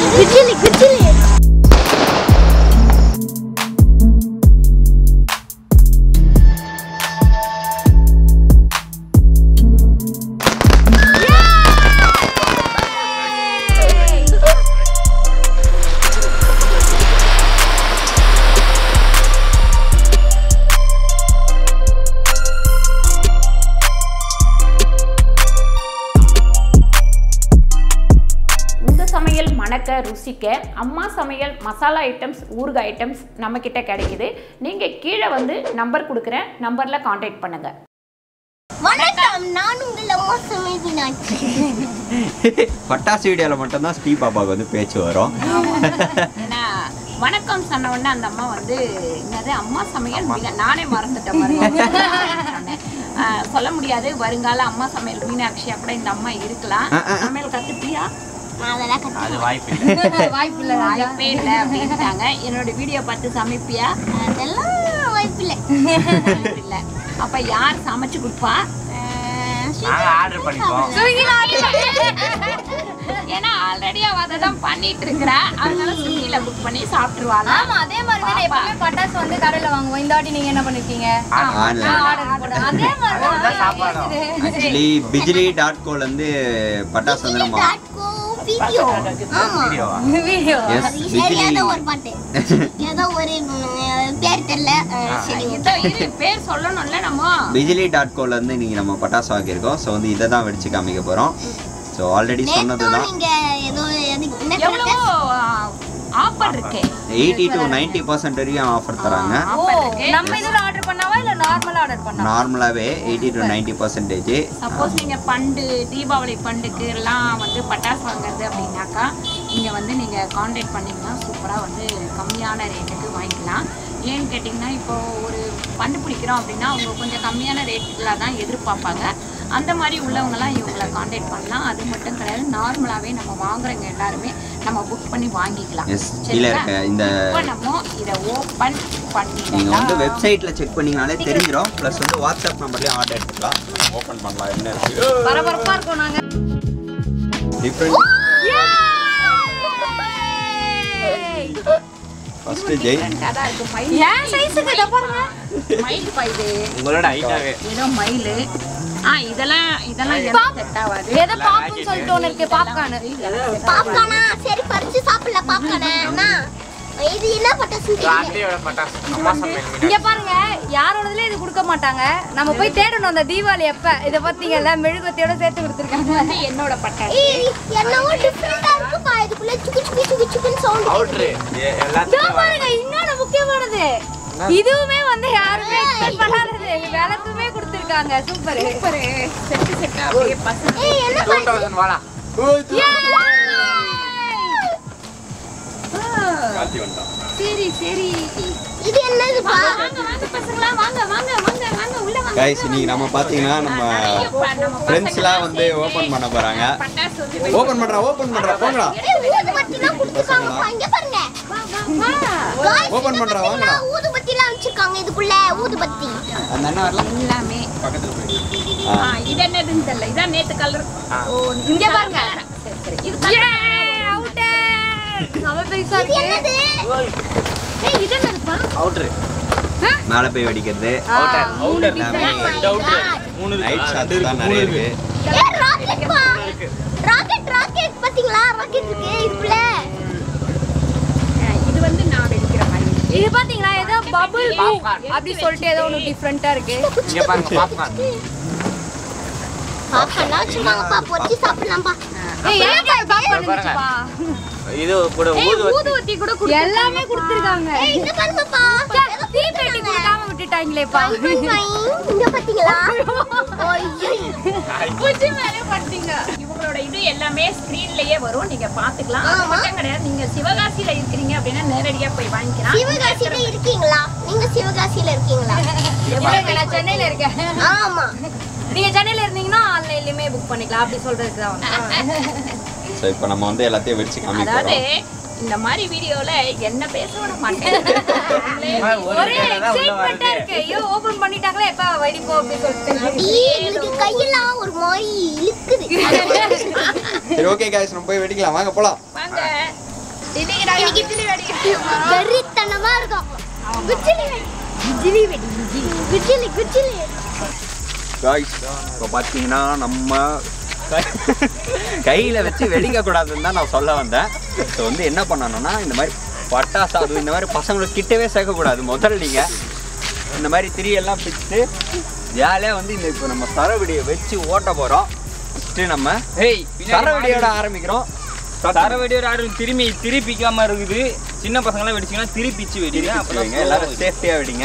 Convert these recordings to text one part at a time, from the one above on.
குச்சிலி குச்சிலி உங்க சமையல் மணக்க ருசிக்க அம்மா சமையல் மசாலா ஐட்டம்ஸ் ஊறுகாய் ஐட்டம்ஸ் நம்மக்கிட்ட கிடைக்குது நீங்கள் கீழே வந்து நம்பர் கொடுக்குறேன் நம்பரில் காண்டாக்ட் பண்ணுங்கள் வணக்கம் நான் உங்கள் அம்மா சமைதினாச்சு பட்டாசு வீடியோவில் மட்டும்தான் ஸ்ரீ பாப்பாவுக்கு வந்து பேச்சு வரும் ஏன்னா வணக்கம் சொன்ன உடனே அந்த அம்மா வந்து என்னது அம்மா சமையல் மீனா நானே மறந்துட்டேன் பாருங்க. சொன்னேன். ஆஹ், சொல்ல முடியாது வருங்கால அம்மா சமையல் மீனாட்சியா கூட இந்த அம்மா இருக்கலாம் ஆ, ஆ, ஆ. சமையல் கத்துப்பியா நான் அதெல்லாம் கத்து அது வாய்ப்பு இல்லை வாய்ப்பு இல்லை வாய்ப்பே இல்லை அப்படின்ட்டாங்க என்னோட வீடியோ பார்த்து சமைப்பியா அதெல்லாம் வாய்ப்பில்லை இல்லை அப்ப யார் சமைச்சு கொடுப்பா நாங்க ஆர்டர் பண்ணிப்போம் ஏன்னா ஆல்ரெடி அவ அதை தான் பண்ணிட்டு இருக்கிறா அதனால ஸ்விக்கில புக் பண்ணி சாப்பிட்டுருவாங்க ஆமா அதே மாதிரி தான் எப்பவுமே பட்டாசு வந்து கடையில வாங்குவோம் இந்த வாட்டி நீங்க என்ன பண்ணிருக்கீங்க ஆன்லைன் ஆர்டர் போட அதே மாதிரி தான் அவ்வளவுதான் சாப்பாடும் ஆக்சுவலி பிஜிலி டாட் கோல வந்து பட்டாசு வந்து நம்ம வீடியோ ஆமா வீடியோவா வீடியோ எஸ் சரி பிஜிலி ஏதோ ஒரு பாட்டு ஏதோ ஒரு ம், பேர் தெரியல அஹ், சரி இதோ இரு பேர் சொல்லணும்ல நம்ம பிஜிலி டாட் கோல இருந்து இன்னைக்கு நம்ம பட்டாசு வாங்கியிருக்கோம் ஸோ வந்து இதை தான் வெடிச்சு காமிக்க போகிறோம் ஸோ ஆல்ரெடி சொன்னது நேத்தும் தான் நீங்க ஏதோ எது- என்ன எவ்வளவோ ஆஃபர் இருக்கே எயிட்டி டு நைன்டி பர்சன்ட் வரைக்கும் ஆஃபர் தராங்க ஓ ஆஃபர் இருக்கு நம்ம இதுல ஆர்டர் பண்ணாவா இல்ல நார்மலா ஆர்டர் பண்ணா நார்மலாகவே eighty to ninety percentage suppose நீங்க பண்டு தீபாவளி பண்டுக்கு எல்லாம் வந்து பட்டாசு வாங்குறது அப்படின்னாக்கா இங்க வந்து நீங்க காண்டாக்ட் பண்ணீங்கன்னா சூப்பரா வந்து கம்மியான ரேட்டுக்கு வாங்கிக்கலாம் ஏன்னு கேட்டிங்கன்னா இப்போ ஒரு பண்டு பிடிக்கிறோம் அப்படின்னா அவங்க கொஞ்சம் கம்மியான ரேட்டில் தான் எதிர்பார்ப்பாங்க அந்த மாதிரி உள்ளவங்கலாம் இவங்களை காண்டாக்ட் பண்ணலாம் அது மட்டும் கிடையாது நார்மலாகவே நம்ம வாங்குறவங்க எல்லாருமே நம்ம புக் பண்ணி வாங்கிக்கலாம் எஸ் கீழே இருக்க இந்த இப்போ நம்ம இதை ஓப்பன் நீங்கள் வந்து பண்ணி வெப்சைட்டில் செக் பண்ணீங்கனாலே தெரிஞ்சிடும் ப்ளஸ் வந்து வாட்ஸ்அப் நம்பர்லேயும் ஆர்டர் எடுத்துக்கலாம் ஓப்பன் பண்ணலாம் என்ன இருக்கு பரபரப்பா இருக்கோம் நாங்க டிஃப்ரெண்ட் ஃபர்ஸ்ட் ஜெய் அதான் இருக்கு மயில் ஏன் சைஸுக்கு இத பாருங்க மயில் பயிறு உங்களோட ஹைட்டாவே ஏதோ மயில் ஆ இதெல்லாம் இதெல்லாம் எனக்கு செட் ஆகாது எதை பாப்புன்னு சொல்லிட்டு ஒண்ணு இருக்கு பாப்கார்ன் பாப்கார்னா சரி பறிச்சு சாப்பிடல பாப்கார்னா அண்ணா இது என்ன பட்டாசு தெரியல ஆண்டியோட பட்டாசு அம்மா சமையல் இங்க மீனாட்சி பாருங்க யாரோடதுலயும் இது கொடுக்க மாட்டாங்க நம்ம போய் தேடணும் அந்த தீபாவளி அப்ப இத பாத்தீங்கல்ல மெழுகுவத்தியோட சேர்த்து கொடுத்துருக்காங்க வந்து என்னோட பட்டாசு ஏய் என்னவோ டிஃபரெண்டா இருக்குப்பா இதுக்குள்ள சுக்கு சுக்கு சுக்கு சுக்குன்னு சவுண்ட் அவுட்ரு இதோ எல்லாத்துக்கும் பாருங்க இன்னொன்னு முக்கியமானது இதுவுமே வந்து யாருமே expect பண்ணாதது விளக்குமே கொடுத்துருக்காங்க சூப்பர் சூப்பர் செட்டு செட்டா அப்படியே பசங்க ஏய் என்ன டூ தௌசண்ட் வாடா சரி சரி இது என்னதுப்பா வாங்க வாங்க பசங்களா வாங்க வாங்க வாங்க வாங்க உள்ள வாங்க கைஸ் இன்னைக்கு நம்ம பார்த்தீங்கன்னா நம்ம ஃப்ரெண்ட்ஸ்லாம் வந்து ஓப்பன் பண்ண போகிறாங்க பட்டாசு வந்து ஓப்பன் பண்ணுறா ஓப்பன் பண்ணுறா போங்கடா ஏய் ஊதுபத்திலாம் கொடுத்துருக்காங்கப்பா இங்க பாருங்க Guys, Open இத பண்றா, பாத்தீங்களா? வாங்கடா. ஊதுபத்திலாம் வச்சிருக்காங்க இதுக்குள்ள ஊதுபத்தி அந்த அண்ணன் வரலாம் எல்லாமே பக்கத்தில் போய் ஆ, ஆ இது என்னதுன்னு தெரியல இதான் நேத்து கலர் ஓ இங்க பாருங்க. சரி சரி இது colour. செம பெருசா இது இருக்கு என்னது ஏய் இது என்னதுப்பா அவுட்ரு மேலே போய் வெடிக்கிறது அவுட்டர் அவுட்டர் எல்லாமே ரெண்டு அவுட்ரு மூணு லைட் ஷாட்ஸ் தான் நிறைய இருக்கு ஏய் ராக்கெட்ப்பா ராக்கெட் ராக்கெட் பாத்தீங்களா ராக்கெட் இருக்கு இதுக்குள்ள ஆ, இது வந்து நான் வெடிக்கிற மாதிரி இது பாத்தீங்களா ஏதோ பபிள் Popcorn. அப்படி சொல்லிட்டு ஏதோ ஒன்று டிஃப்ரெண்டா இருக்கு இங்க பாருங்க பாப்கார்ன் பாப்கார்ன்லாம் வச்சிருக்காங்கப்பா பொரிச்சு சாப்பிடலாம்ப்பா ஏய் ஏன் பாப்கார்ன் பாருங்க. இருந்துச்சுப்பா இது கூட ஊது ஊதுவத்தி கூட குடு எல்லாமே கொடுத்துருக்காங்க ஏய் இங்க பாருங்கப்பா ஏதோ தீ பெட்டி கொடுக்காம விட்டுட்டாங்களேப்பா இங்க பாத்தீங்களா ஐயோ பூச்சி மேலே பண்ணிட்டீங்க இவங்களோட இது எல்லாமே ஸ்கிரீன்லயே வரும் நீங்க பாத்துக்கலாம் அது ஆமா. மட்டும் கிடையாது நீங்க சிவகாசியில இருக்கிறீங்க அப்படின்னா நேரடியா போய் வாங்கிக்கலாம் சிவகாசியில இருக்கீங்களா நீங்க சிவகாசியில இருக்கீங்களா இல்லைங்க, நான் சென்னையில இருக்கேன் ஆமா நீங்க சென்னையில இருந்தீங்கன்னா ஆன்லைன்லயுமே புக் பண்ணிக்கலாம் அப்படி சொல்றதுக்கு தான் வந்தேன். ஸோ இப்போ நம்ம வந்து எல்லாத்தையும் வெடிச்சு காமிக்க அதாவது போகிறோம் இந்த மாதிரி வீடியோல என்ன பேச விட மாட்டேன் ஒரு ஒரே கையில தான் உள்ள எக்ஸைட்மெண்டா வருது இருக்கு ஐயோ ஓபன் பண்ணிட்டாங்களே எப்ப வெடிப்போம் அப்படி சொல்லிட்டு அப்படியே எங்களுக்கு கையெல்லாம் ஒரு மாதிரி இழுக்குது சரி ஓகே guys நம்ம போய் வெடிக்கலாம் வாங்க போலாம் வாங்க இன்னைக்கு நாங்க கிச்சடி வெடிக்க போறோம் வெறித்தனமா இருக்கும் குச்சிலி வெடி குச்சிலி வெடி குச்சிலி குச்சிலி காய்ஸ் இப்போ பார்த்தீங்கன்னா நம்ம கையில் வச்சு வெடிக்க கூடாதுன்னு தான் நான் சொல்ல வந்தேன் ஸோ வந்து என்ன பண்ணணும்னா இந்த மாதிரி பட்டாசு அது இந்த மாதிரி பசங்களுக்கு கிட்டவே சேர்க்கக்கூடாது முதல்ல நீங்கள் இந்த மாதிரி திரியெல்லாம் பிடிச்சிட்டு ஜாலியாக வந்து இந்த இப்போ நம்ம சரவெடியை வச்சு ஓட்ட போகிறோம் ஃபஸ்ட்டு நம்ம ஹேய் சரவெடியோட ஆரம்பிக்கிறோம் தரவெடி ஒரு ஆடு திரும்பி திருப்பிக்காம இருக்குது சின்ன பசங்களாம் வெடிச்சிங்கன்னா திருப்பிச்சு வெடிங்க திருப்பி வைங்க எல்லாரும் சேஃப்டியாக வெடிங்க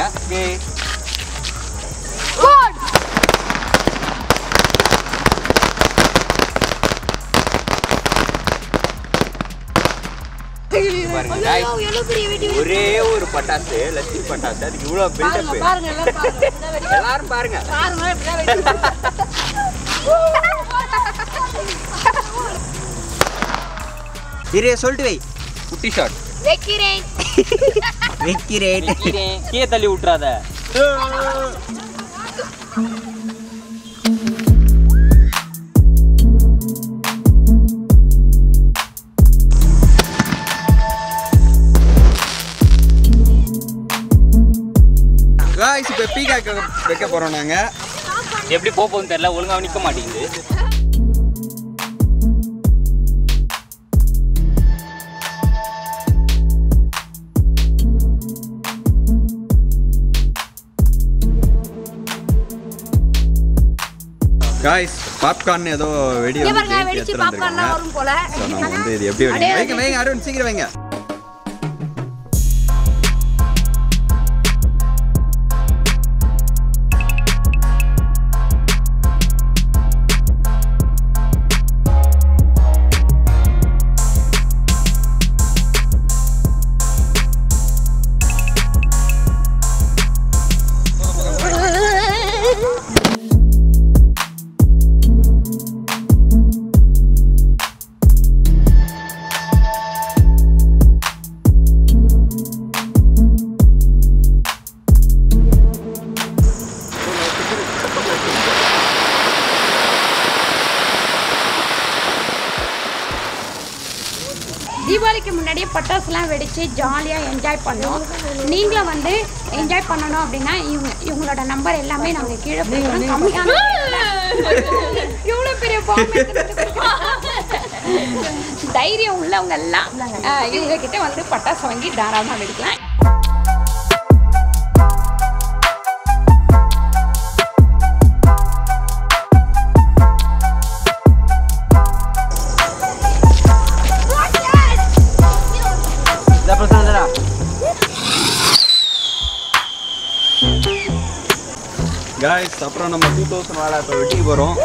பாருங்க guys. ஒரே ஒரு பட்டாசு லட்சி பட்டாசு அதுக்கு இவ்வளோ பில்டப் பாருங்க எல்லாம் பாருங்க எல்லாரும் பாருங்க பாருங்க இப்படிதான் வெடிக்க சீரிய சொல்லிட்டு வை குட்டி ஷாட் வைக்கிறேன் வைக்கிறேன் கீழே தள்ளி விட்டுறாத காய்ஸ் இப்போ பீகாக்கு வைக்க போகிறோம் நாங்கள் எப்படி போக போகுதுன்னு தெரியல ஒழுங்கா நிக்க மாட்டேங்குது காய்ஸ் பாப்கார்ன் ஏதோ வெடி இங்க வந்து பாருங்க ஜெயிச்சு வெடிச்சு எடுத்துட்டு பாப்கார்ன்லாம் வந்திருக்காங்க வரும் போல ஸோ நம்ம வந்து இது எப்படி வெடி வைங்க வைங்க அருண் சீக்கிரம் வைங்க தீபாவளிக்கு முன்னாடியே பட்டாசுலாம் வெடித்து ஜாலியாக என்ஜாய் பண்ணோம் நீங்களும் வந்து என்ஜாய் பண்ணணும் அப்படின்னா இவங்க இவங்களோட நம்பர் எல்லாமே நாங்கள் கீழே போடுறோம் கம்மியான எவ்வளோ பெரிய bomb எடுத்துட்டு வந்திருக்காங்க. தைரியம் உள்ளவங்க எல்லாம் ஆஹ், இவங்க கிட்ட வந்து பட்டாசு வாங்கி தாராளமாக வெடிக்கலாம் காய்ஸ் அப்புறம் நம்ம டூ தௌசண்ட் வாழை இப்போ வெட்டி போகிறோம்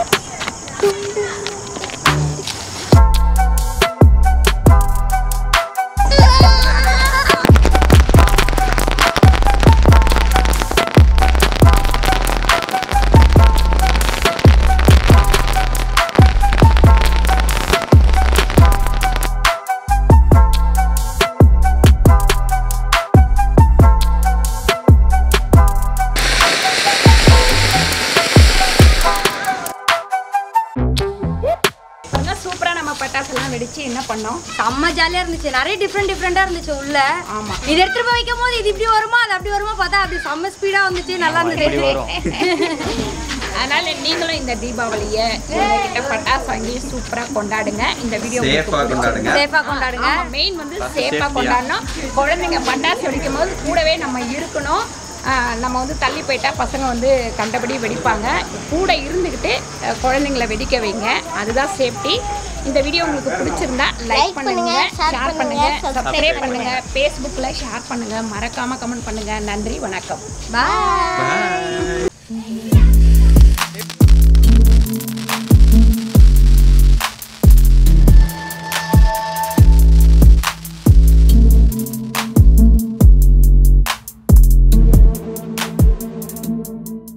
சூப்பராக நம்ம பட்டாசுலாம் வெடிச்சு என்ன பண்ணோம் செம்ம ஜாலியா இருந்துச்சு நிறைய டிஃப்ரெண்ட் டிஃப்ரெண்டா இருந்துச்சு உள்ள ஆமா. இது எடுத்துட்டு போய் வைக்கும் போது இது இப்படி வருமா அது அப்படி வருமா பார்த்தா அப்படி செம்ம ஸ்பீடா வந்துச்சு நல்லா இருந்துச்சு அதனால நீங்களும் இந்த தீபாவளியை கிட்ட பட்டாசு வாங்கி சூப்பரா கொண்டாடுங்க இந்த வீடியோ சேஃபாக கொண்டாடுங்க சேஃபா கொண்டாடுங்க மெயின் வந்து சேஃபா கொண்டாடணும் குழந்தைங்க பட்டாசு வெடிக்கும் போது கூடவே நம்ம இருக்கணும் ஆஹ் நம்ம வந்து தள்ளி போயிட்டா பசங்க வந்து கண்டபடி வெடிப்பாங்க கூட இருந்துக்கிட்டு அஹ், குழந்தைங்கள வெடிக்க வைங்க அதுதான் சேஃப்டி இந்த வீடியோ உங்களுக்கு பிடிச்சிருந்தா லைக் Like பண்ணுங்க பண்ணுங்க, share ஷேர் பண்ணுங்க, பண்ணுங்க subscribe சப்ஸ்கிரைப் பண்ணுங்க ஃபேஸ்புக்கில் ஷேர் பண்ணுங்க மறக்காம கமெண்ட் பண்ணுங்க நன்றி வணக்கம் பாய் Bye.